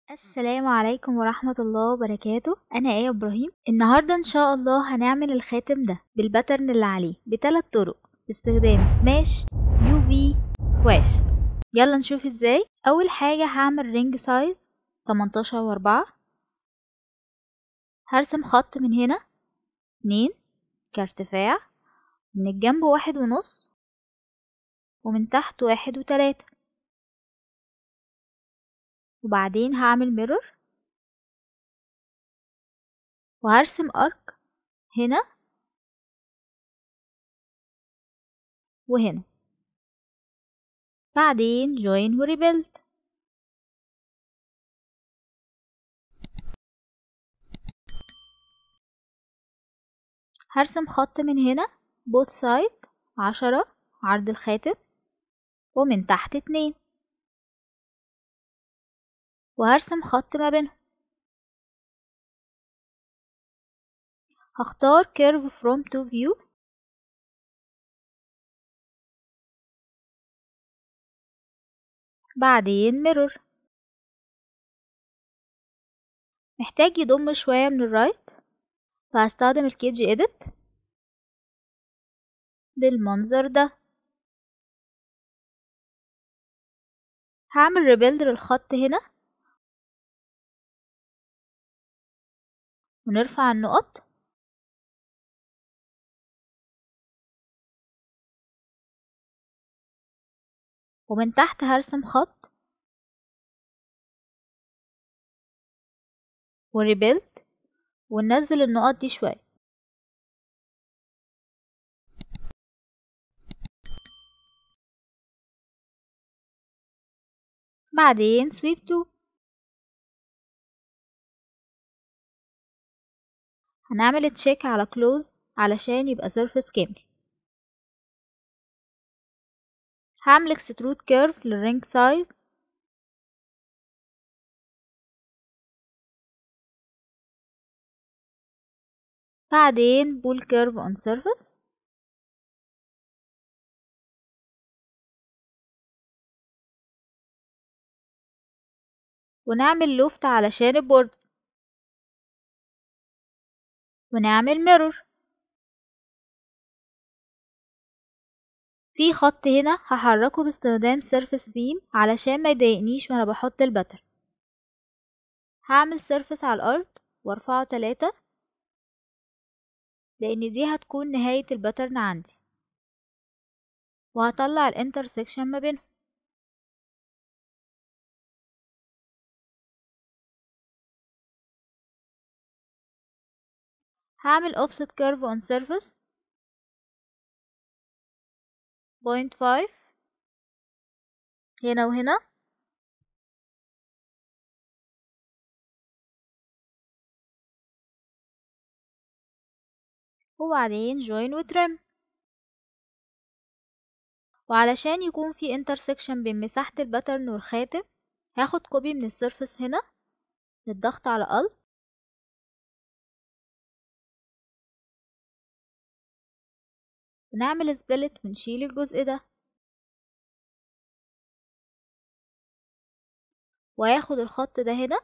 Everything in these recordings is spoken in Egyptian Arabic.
السلام عليكم ورحمة الله وبركاته أنا آية إبراهيم النهاردة إن شاء الله هنعمل الخاتم ده بالباترن اللي عليه بثلاث طرق باستخدام سماش يو في سكواش يلا نشوف ازاي أول حاجة هعمل رينج سايز 18 وأربعة هرسم خط من هنا اتنين كارتفاع من الجنب واحد ونص ومن تحت واحد وتلاتة وبعدين هعمل ميرور وهرسم ارك هنا وهنا بعدين join وريبيلد هرسم خط من هنا both side عشرة عرض الخاتم ومن تحت اتنين وهرسم خط ما بينهم هختار curve from to view بعدين mirror محتاج يضم شوية من الرايت فهستخدم الكيج edit بالمنظر ده هعمل rebuild للخط هنا ونرفع النقط ومن تحت هرسم خط وريبيلد وننزل النقط دي شوية بعدين سويب تو هنعمل تشيك على كلوز علشان يبقى سيرفيس كامل هعمل اكسترود كيرف للرينج سايز بعدين بول كيرف اون سيرفيس ونعمل لوفت علشان البورد ونعمل ميرور في خط هنا هحركه باستخدام سيرفيس سيم علشان ما يضايقنيش وانا بحط البتر هعمل سيرفيس على الارض وارفعه تلاتة لان دي هتكون نهاية الباترن عندي وهطلع الانترسكشن ما بينهم هعمل offset curve on surface point five هنا وهنا وبعدين join وترم وعلشان يكون في intersection بين مساحة الباترن والخاتم هاخد كوبي من السيرفس هنا للضغط على Alt ونعمل سبلت ونشيل الجزء ده وهاخد الخط ده هنا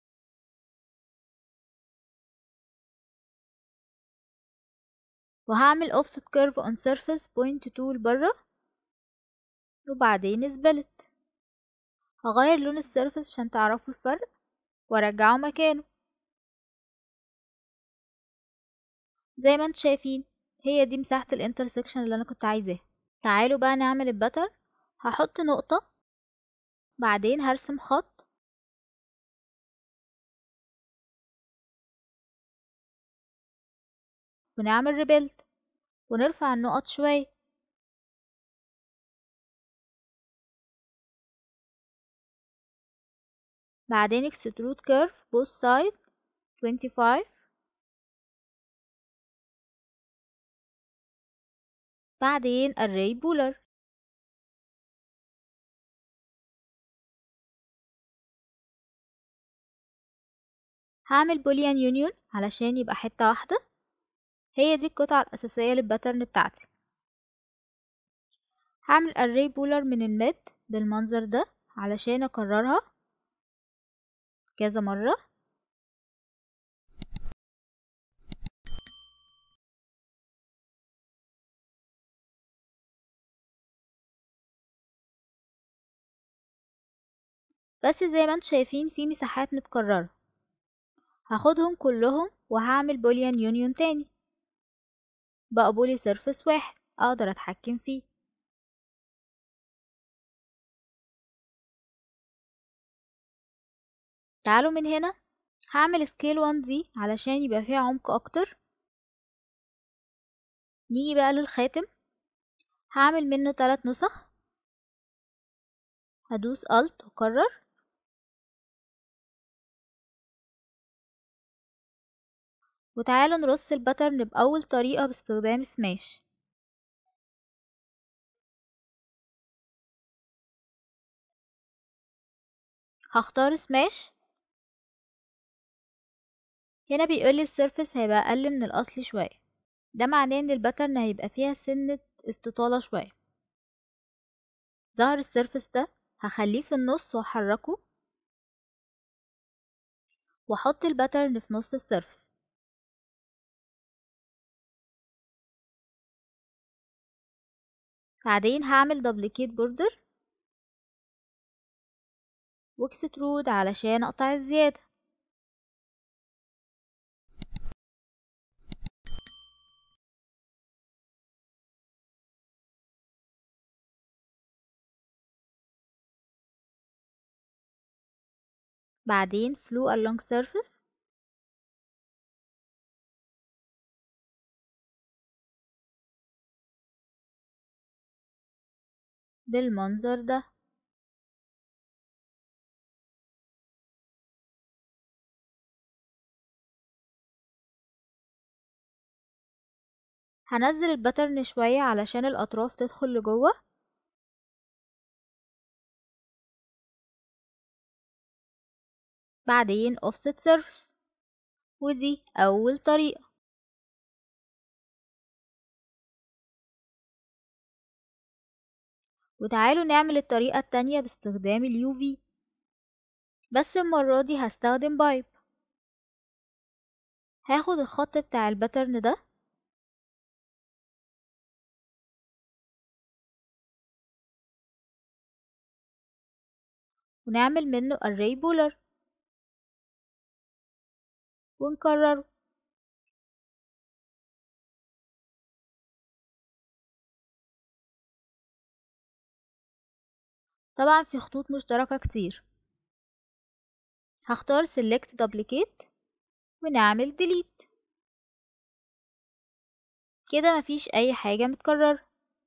وهعمل offset curve on surface point tool برا وبعدين سبلت هغير لون السيرفس عشان تعرفوا الفرق وارجعه مكانه زي ما انتم شايفين هي دي مساحة الانترسكشن اللي انا كنت عايزاها تعالوا بقى نعمل البتر هحط نقطة بعدين هرسم خط ونعمل ريبيلد ونرفع النقط شوية بعدين extrude curve both sides 25 بعدين array بولر هعمل بوليان يونيون علشان يبقى حتة واحدة هي دي القطعة الأساسية للباترن بتاعتي هعمل array بولر من الميد بالمنظر ده علشان اكررها كذا مرة بس زي ما انتم شايفين في مساحات متكررة هاخدهم كلهم وهعمل بوليان يونيون تاني بقى بولي سيرفس واحد اقدر اتحكم فيه تعالوا من هنا هعمل سكيل 1 دي علشان يبقى فيها عمق اكتر نيجي بقى للخاتم هعمل منه ثلاث نسخ هدوس الت واكرر وتعالوا نرص الباترن بأول طريقة باستخدام سماش هختار سماش هنا بيقولي السيرفس هيبقى أقل من الأصل شوية ده معناه ان الباترن هيبقى فيها سنة استطالة شوية ظهر السيرفس ده هخليه في النص واحركه واحط الباترن في نص السيرفس بعدين هعمل دبليكيت بوردر واكسترود علشان اقطع الزيادة بعدين flew along surface بالمنظر ده هنزل الباترن شوية علشان الأطراف تدخل لجوه بعدين offset surface ودي أول طريقة وتعالوا نعمل الطريقة التانية باستخدام اليو في بس المرة دي هستخدم بايب هاخد الخط بتاع الباترن ده ونعمل منه array بولر ونكرره طبعا في خطوط مشتركة كتير هختار select duplicate ونعمل delete كده مفيش اي حاجة متكررة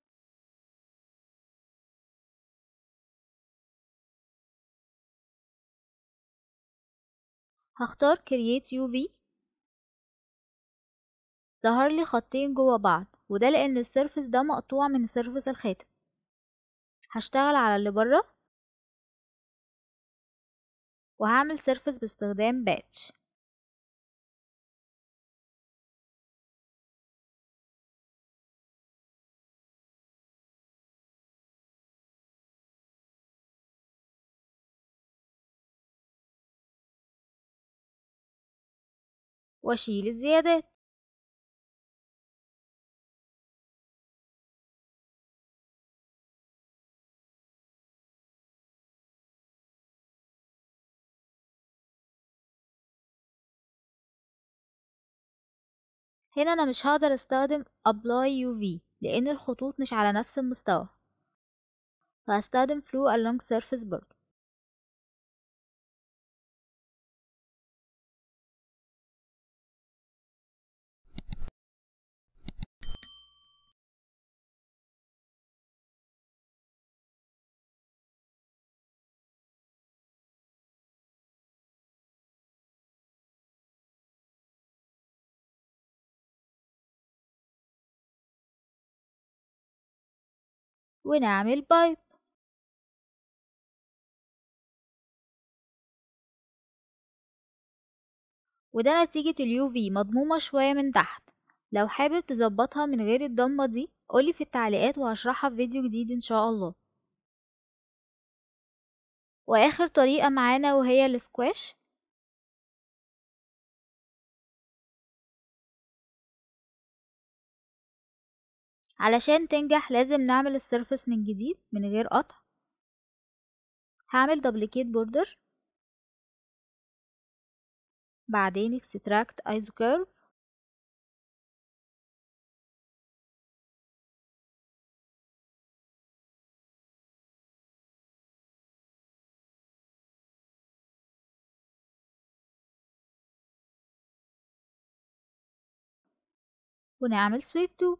هختار create UV ظهر لي خطين جوا بعض وده لان السيرفس ده مقطوع من سيرفس الخاتم هشتغل على اللي بره وهعمل سيرفس باستخدام باتش واشيل الزيادات هنا انا مش هقدر استخدم apply UV لان الخطوط مش على نفس المستوى فهستخدم flow along surface برضه ونعمل بايب وده نتيجة اليو في مضمومة شوية من تحت لو حابب تظبطها من غير الضمة دي قولي في التعليقات وهشرحها في فيديو جديد ان شاء الله واخر طريقة معانا وهي السكواش علشان تنجح لازم نعمل السيرفس من جديد من غير قطع هعمل دبليكيت بوردر بعدين اكستراكت ايزوكيرف ونعمل سويب تو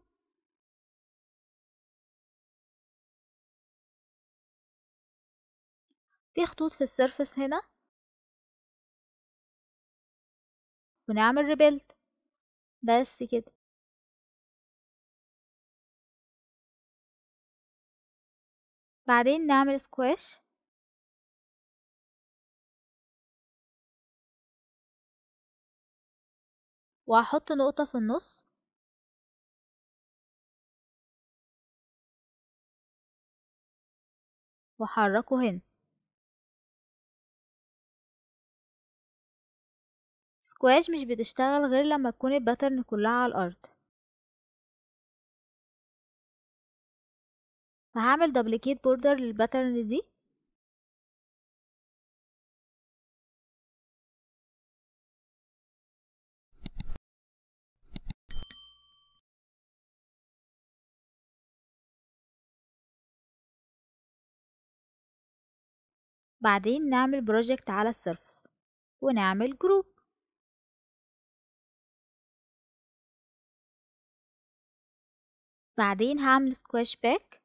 في خطوط في السيرفس هنا ونعمل ريبيلد بس كده بعدين نعمل سكواش وهحط نقطة في النص وحركه هنا سكواش مش بتشتغل غير لما تكون الباترن كلها على الارض فهعمل دبليكيت بوردر للباترن دي بعدين نعمل بروجكت على السيرفس ونعمل جروب بعدين هعمل سكواش باك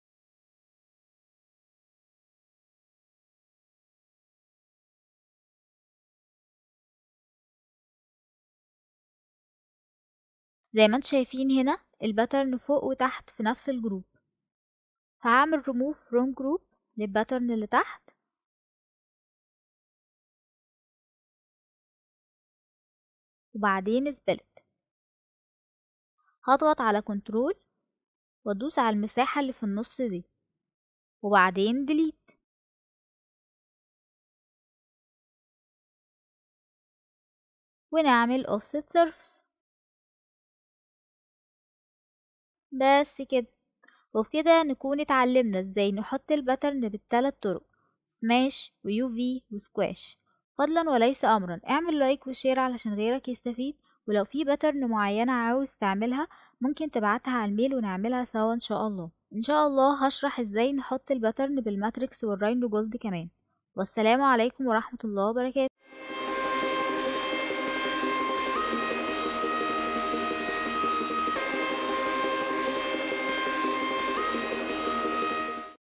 زي ما انتم شايفين هنا الباترن فوق وتحت في نفس الجروب هعمل remove from group للباترن اللي تحت وبعدين split هضغط على كنترول وادوس على المساحة اللي في النص دي وبعدين delete ونعمل offset surface بس كده وبكده نكون اتعلمنا ازاي نحط الباترن بالثلاث طرق سماش ويو في وسكواش فضلا وليس امرا اعمل لايك وشير علشان غيرك يستفيد ولو في باترن معينة عاوز تعملها ممكن تبعتها على الميل ونعملها سوا ان شاء الله ان شاء الله هشرح ازاي نحط الباترن بالماتريكس والراينو جولد كمان والسلام عليكم ورحمة الله وبركاته